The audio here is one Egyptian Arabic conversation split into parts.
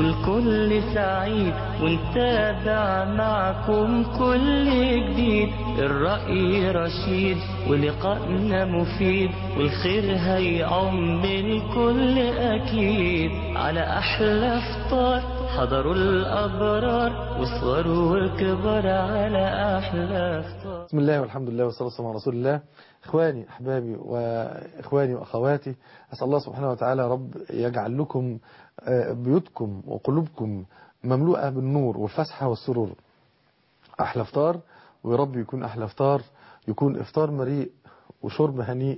والكل سعيد ونتابع معكم كل جديد الرأي رشيد ولقائنا مفيد والخير هيعم الكل أكيد على أحلى فطار حضروا الأبرار وصغروا والكبار على أحلى فطار بسم الله والحمد لله والصلاة والسلام على رسول الله إخواني أحبابي وإخواني وأخواتي أسأل الله سبحانه وتعالى رب يجعل لكم بيوتكم وقلوبكم مملوءة بالنور والفسحة والسرور أحلى فطار ويرب يكون أحلى فطار يكون إفطار مريء وشرب هنيء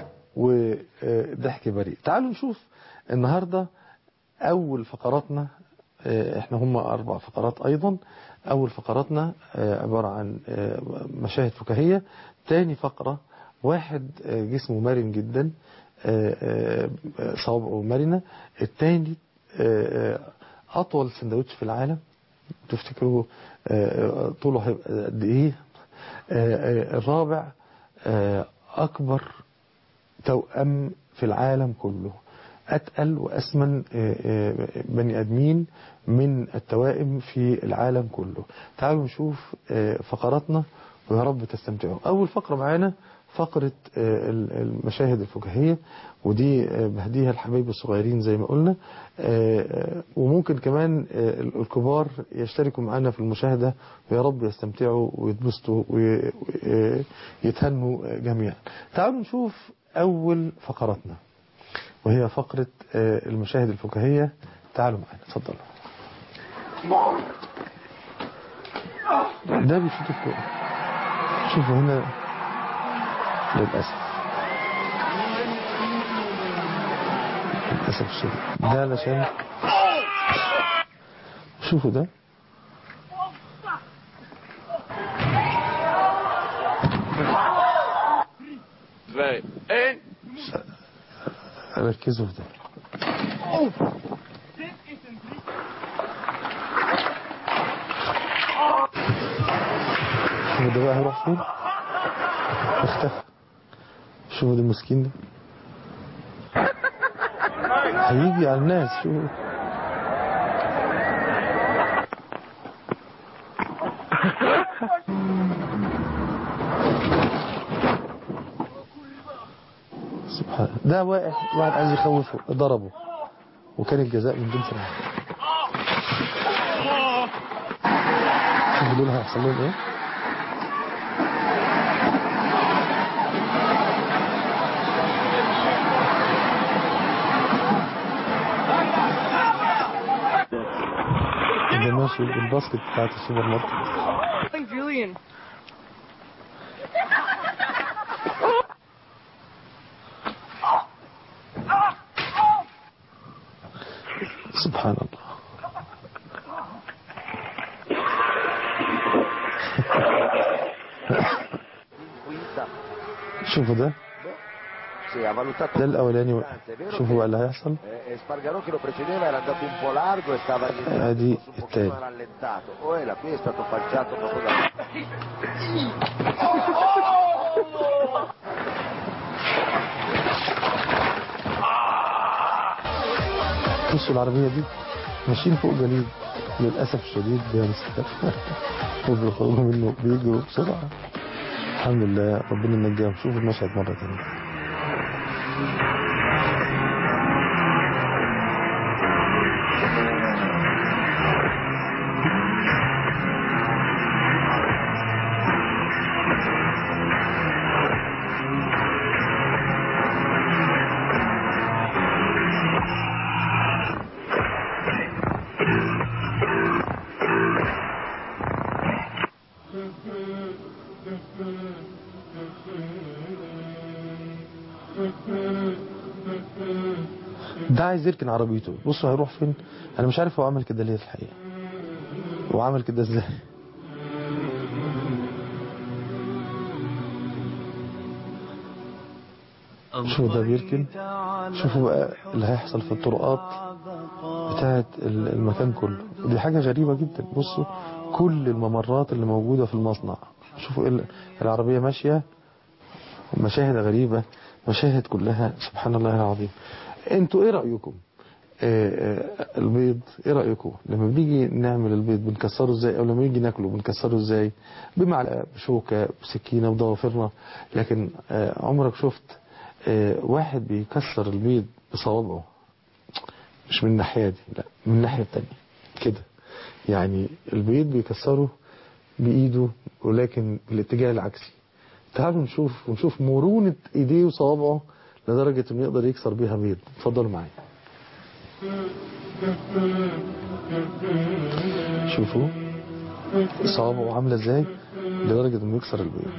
وضحك بريء تعالوا نشوف النهاردة أول فقراتنا احنا هم أربع فقرات أيضا أول فقراتنا عبارة عن مشاهد فكاهية تاني فقرة واحد جسمه مرن جدا صوابعه مرنة التاني أطول سندوتش في العالم تفتكروا طوله هيبقى قد إيه الرابع أكبر توأم في العالم كله أتقل وأسمن بني أدمين من التوائم في العالم كله تعالوا نشوف فقراتنا ويا رب تستمتعوا أول فقرة معانا فقرة المشاهد الفكاهية ودي بهديها الحبايب الصغيرين زي ما قلنا وممكن كمان الكبار يشتركوا معنا في المشاهدة ويا رب يستمتعوا ويتبسطوا ويتهنوا جميعا تعالوا نشوف أول فقراتنا وهي فقرة المشاهد الفكاهية تعالوا معنا اتفضلوا ده بيشوط الكورة شوفوا هنا للأسف للأسف الشديد ده علشان شوفوا ده ركزوا في ده شوفوا ده بقى هيروح فين اختفى شوفوا ده المسكين ده هيجي على الناس شوفوا سبحان ده واحد واحد عايز يخوفه ضربه وكان الجزاء من جنس العمل شوفوا دول هيحصل لهم ايه ده ماشي بالباسكت بتاعت السوبر ماركت Julian. سبحان الله شوفوا ده Sì, ha valutato ده الاولاني È vero شوفوا bقى اللي هيحصل che eh, Spargarò che lo precedeva era andato un po' largo e stava Eh, di- su un pochino te. era rallentato. Oela qui è stato falciato proprio da بصوا العربية دي ماشيين فوق جليد للأسف الشديد بينسحب وبيخرجوا منه بيجروا بسرعة الحمد لله ربنا نجاهم شوفوا المشهد مرة تانية ده عايز يركن عربيته بصوا هيروح فين انا مش عارف هو عمل كده ليه الحقيقة هو عمل كده ازاي شوفوا ده بيركن شوفوا بقى اللي هيحصل في الطرقات بتاعت ال- المكان كله ودي حاجة غريبة جدا بصوا كل الممرات اللي موجودة في المصنع شوفوا إيه ال- العربية ماشية مشاهد غريبة مشاهد كلها سبحان الله العظيم انتوا ايه رأيكم آه، آه، البيض ايه رأيكم لما بنيجي نعمل البيض بنكسره ازاي او لما نيجي ناكله بنكسره ازاي بمعلقة بشوكة بسكينة بضوافرنا لكن آه، عمرك شفت آه، واحد بيكسر البيض بصوابعه مش من الناحية دي لا من الناحية التانية كده يعني البيض بيكسره بإيده ولكن الاتجاه العكسي تعالوا نشوف ونشوف مرونة ايديه وصوابعه لدرجة انه يقدر يكسر بيها بيض اتفضلوا معايا شوفوا صوابعه عاملة ازاي لدرجة انه يكسر البيض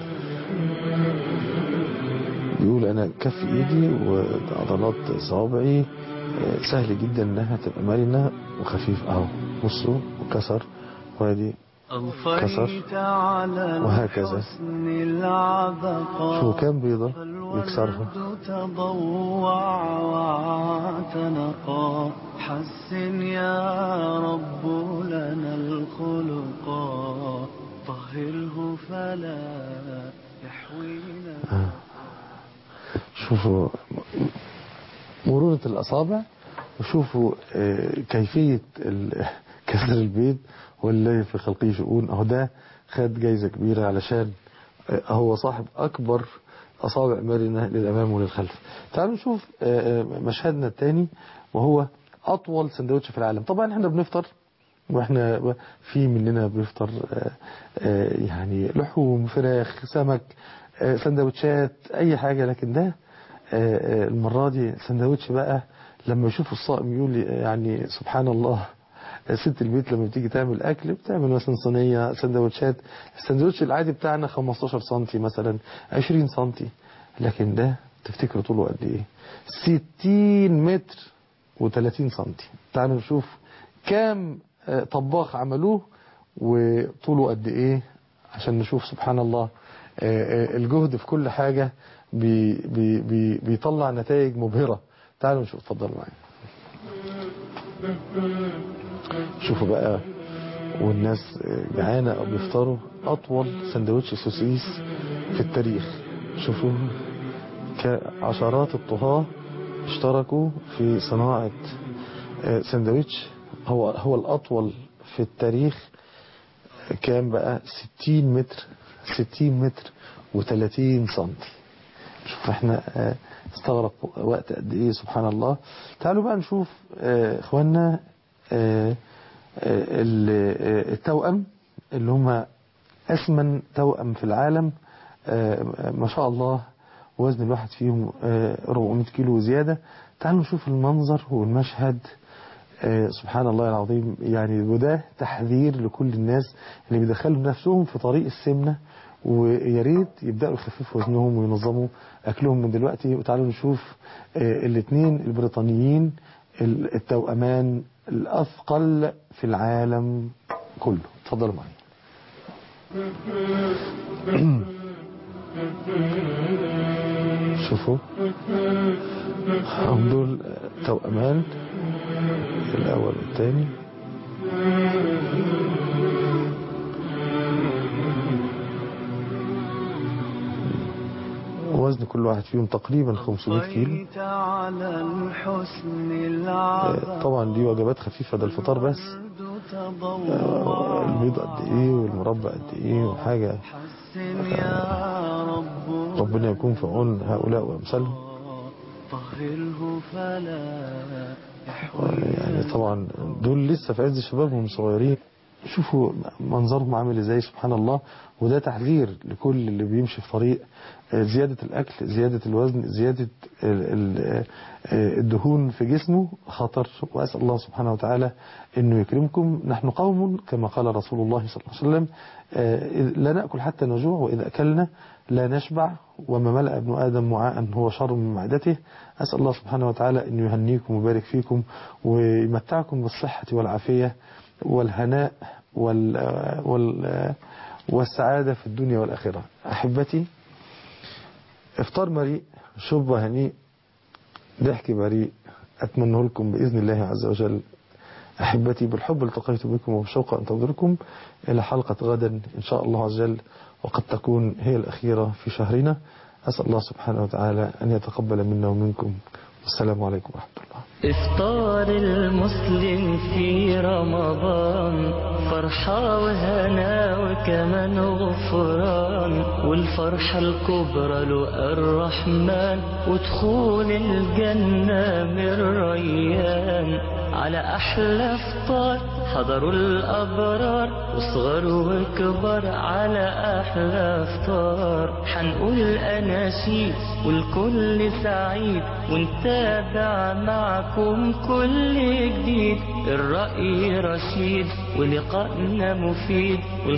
بيقول انا كف ايدي وعضلات صوابعي آه، سهل جدا انها تبقى مرنة وخفيف اهو بصوا وكسر وادي أضفيت على وهكذا. الحسن العبقى شوفوا كام بيضة يكسرها فالورد تضوع واعتنقا حسن يا رب لنا الخلقا طهره فلا يحوينا شوفوا مرونة الأصابع وشوفوا آه، كيفية ال- كسر البيض والله في خلقه شؤون أهو ده خد جايزة كبيرة علشان آه، هو صاحب أكبر أصابع مرنة للأمام وللخلف تعالوا نشوف آه، آه، مشهدنا الثاني وهو أطول سندوتش في العالم طبعا احنا بنفطر واحنا في مننا بيفطر آه، آه، يعني لحوم فراخ سمك آه، سندوتشات اي حاجة لكن ده آه، آه، المرة دي سندوتش بقى لما يشوف الصائم يقول لي يعني سبحان الله آه، ست البيت لما بتيجي تعمل اكل بتعمل مثلا صينية سندوتشات السندوتش العادي بتاعنا 15 سنتي مثلا 20 سنتي لكن ده تفتكروا طوله قد ايه 60 متر و30 سنتي تعالوا نشوف كام آه، طباخ عملوه وطوله قد ايه عشان نشوف سبحان الله آه، آه، الجهد في كل حاجة بي بي بي بيطلع نتائج مبهرة تعالوا نشوف اتفضلوا معايا شوفوا بقى والناس آه، جعانة او بيفطروا اطول سندوتش سوسيس في التاريخ شوفوا كعشرات الطهاة اشتركوا في صناعة آه، سندوتش هو هو الأطول في التاريخ كان بقى 60 متر 60 متر و30 سنتي شوف احنا آه، استغرق وقت قد ايه سبحان الله تعالوا بقى نشوف آه، اخواننا آه، آه، ال- آه، التوأم اللي هم أسمن توأم في العالم آه، ما شاء الله وزن الواحد فيهم آه، 400 كيلو وزيادة تعالوا نشوف المنظر والمشهد آه، سبحان الله العظيم يعني وده تحذير لكل الناس اللي بيدخلوا نفسهم في طريق السمنة ويا ريت يبدأوا يخففوا وزنهم وينظموا أكلهم من دلوقتي وتعالوا نشوف الاثنين البريطانيين ال- التوأمان الأثقل في العالم كله اتفضلوا معي شوفوا هم دول توأمان الأول والثاني وزن كل واحد فيهم تقريبا 500 كيلو أضفيت على الحسن آه، العبقى طبعا دي وجبات خفيفة ده الفطار بس آه، البيض قد ايه والمربى قد ايه وحاجة حسن يا رب ربنا يكون في عون هؤلاء وامثالهم طهره فلا يحوي يعني طبعا دول لسه في عز شبابهم صغيرين شوفوا منظرهم عامل ازاي سبحان الله وده تحذير لكل اللي بيمشي في طريق آه، زيادة الأكل زيادة الوزن زيادة ال- ال- آه، الدهون في جسمه خطر وأسأل الله سبحانه وتعالى أنه يكرمكم نحن قوم كما قال رسول الله صلى الله عليه وسلم آه، إذ- لا نأكل حتى نجوع وإذا أكلنا لا نشبع وما ملأ ابن آدم وعاء هو شر من معدته أسأل الله سبحانه وتعالى أن يهنيكم ويبارك فيكم ويمتعكم بالصحة والعافية والهناء وال وال والسعادة في الدنيا والآخرة أحبتي افطار مريء شرب هنيء ضحك بريء أتمنى لكم بإذن الله عز وجل أحبتي بالحب التقيت بكم وبشوق أنتظركم إلى حلقة غدا إن شاء الله عز وجل وقد تكون هي الأخيرة في شهرنا أسأل الله سبحانه وتعالى أن يتقبل منا ومنكم السلام عليكم ورحمة الله إفطار المسلم في رمضان فرحة وهنا وكمان غفران والفرحة الكبرى له الرحمن ودخول الجنة من ريان على أحلى فطار حضروا الأبرار وصغر وكبر على أحلى فطار حنقول أناشيد والكل سعيد ونتابع معكم كل جديد الرأي رشيد ولقائنا مفيد